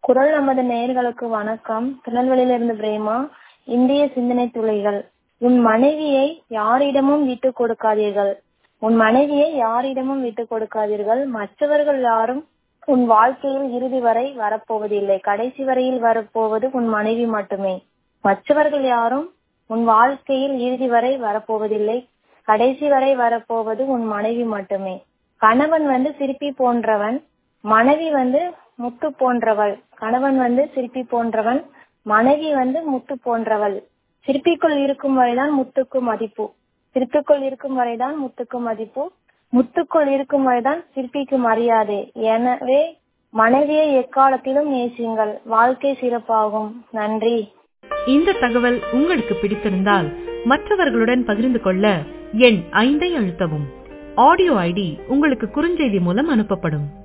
குரல் நமது நேயர்களுக்கு வணக்கம் திருநெல்வேலியிலிருந்து பிரேமா இந்திய சிந்தனை துளிகள் உன் மனைவியை யாரிடமும் விட்டுக் கொடுக்காதீர்கள் உன் மனைவியை யாரிடமும் விட்டுக் கொடுக்காதீர்கள் மற்றவர்கள் யாரும் உன் வாழ்க்கையில் இறுதி வரை வரப்போவதில்லை கடைசி வரையில் வரப்போவது உன் மனைவி மட்டுமே மற்றவர்கள் யாரும் உன் வாழ்க்கையில் இறுதி வரை வரப்போவதில்லை கடைசி வரை வரப்போவது உன் மனைவி மட்டுமே கணவன் வந்து சிற்பி போன்றவன் மனைவி வந்து முத்து போன்றவள் கணவன் வந்து சிற்பி போன்றவன் மனைவி வந்து முத்து போன்றவள் சிற்பிக்குள் இருக்கும் வரைதான் முத்துக்கு மதிப்பு சிற்பிக்குள் இருக்கும் வரைதான் முத்துக்கு மதிப்பு முத்துக்குள் இருக்கும் வரைதான் சிற்பிக்கு மரியாதை எனவே மனைவியை எக்காலத்திலும் நேசியுங்கள் வாழ்க்கை சிறப்பாகும் நன்றி இந்த தகவல் உங்களுக்கு பிடித்திருந்தால் மற்றவர்களுடன் பகிர்ந்து கொள்ள எண் ஐந்தை அழுத்தவும் ஆடியோ ஐடி உங்களுக்கு குறுஞ்செய்தி மூலம் அனுப்பப்படும்